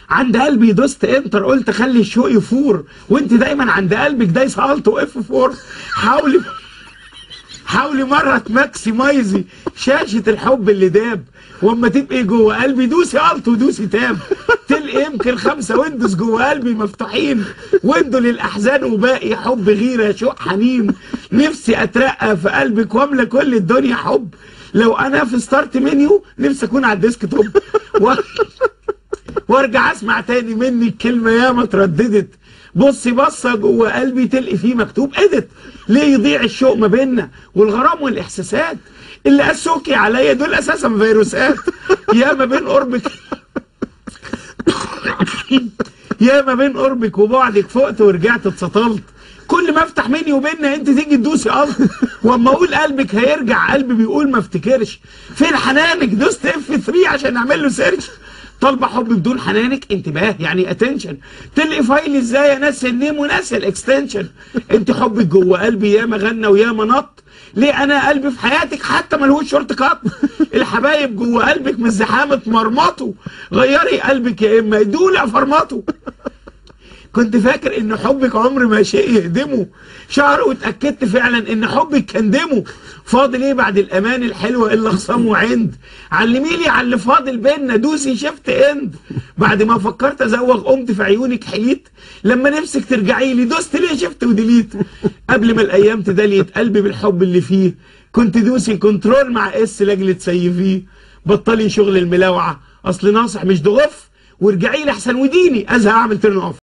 عند قلبي دوست انتر قلت خلي الشوق يفور وانت دايما عند قلبك دايس الت واف فور حاولي حاولي مرة تماكسمايزي شاشة الحب اللي داب واما تبقي جوه قلبي دوسي الت ودوسي تاب تلقي يمكن خمسة ويندوز جوه قلبي مفتوحين ويندو للأحزان وباقي حب غيرة شوق حنين نفسي أترقى في قلبك واملى كل الدنيا حب لو أنا في ستارت منيو نفسي أكون على الديسك توب و... وارجع اسمع تاني مني الكلمه ياما اترددت بصي بصه جوه قلبي تلقي فيه مكتوب ادت ليه يضيع الشوق ما بيننا والغرام والاحساسات اللي قاسوكي عليا دول اساسا فيروسات يا ما بين قربك يا ما بين قربك وبعدك فقت ورجعت اتسطلت كل ما افتح مني وبيننا انت تيجي تدوسي ارض واما اقول قلبك هيرجع قلبي بيقول ما افتكرش فين حنانك دوست اف 3 عشان نعمل له سيرش طالبه حب بدون حنانك انتباه يعني اتنشن تلقي فايل ازاي انسى النيم وناسي الاكستنشن انت حبك جوه قلبي ياما غنى وياما نط ليه انا قلبي في حياتك حتى ملهوش شورت كات الحبايب جوه قلبك من زحامه مرمطه غيري قلبك يا اما دولع فرمطه كنت فاكر ان حبك عمر ما شيء يهدمه شهر واتاكدت فعلا ان حبك كان دمه فاضل ايه بعد الامان الحلوه الا خصام وعند علميلي على اللي فاضل بينا دوسي شفت اند بعد ما فكرت ازوغ قمت في عيونك حييت لما نفسك ترجعي لي دوست ليه شفت وديليت قبل ما الايام تدليت قلبي بالحب اللي فيه كنت دوسي كنترول مع اس لاجل تسيفيه بطلي شغل الملاوعه اصل ناصح مش ضغف وارجعي لي احسن وديني ازهق اعمل ترن اوف